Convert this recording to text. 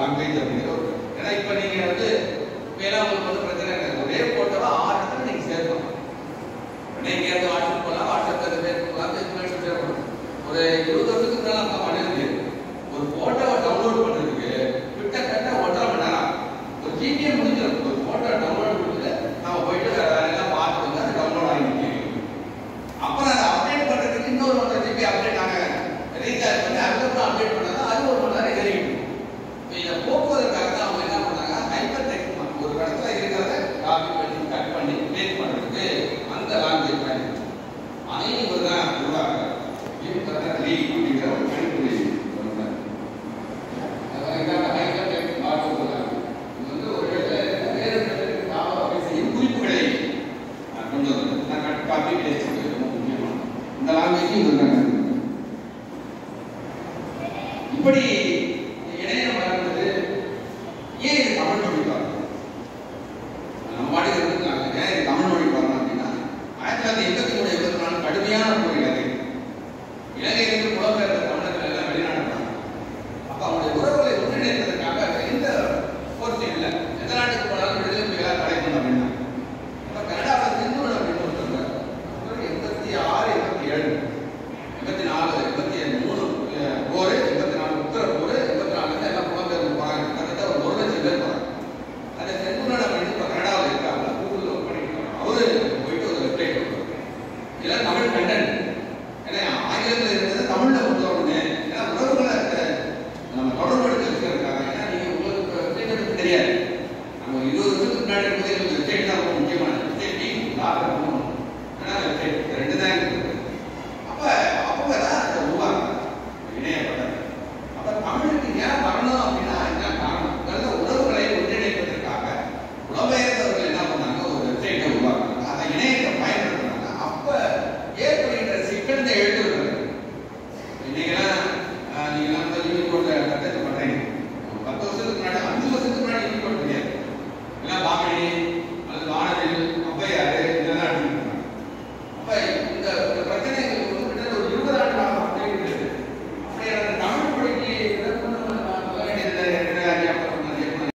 language அப்படிங்கிற ஒரு ஏன்னா இப்போ நீங்கள் வந்து இப்போலாம் உங்களுக்கு வந்து பிரச்சனை இல்லை ஒரே ஃபோட்டோவை ஆறு இடத்துல நீங்கள் ஷேர் பண்ணலாம் உடனே இங்கேருந்து வாட்ஸ்அப் பண்ணலாம் வாட்ஸ்அப்பில் பேர் பண்ணலாம் ஃபேஸ்புக் ஷேர் பண்ணலாம் ஒரு இருபது வருஷத்துக்கு முன்னால் நம்ம பண்ணியிருந்தோம்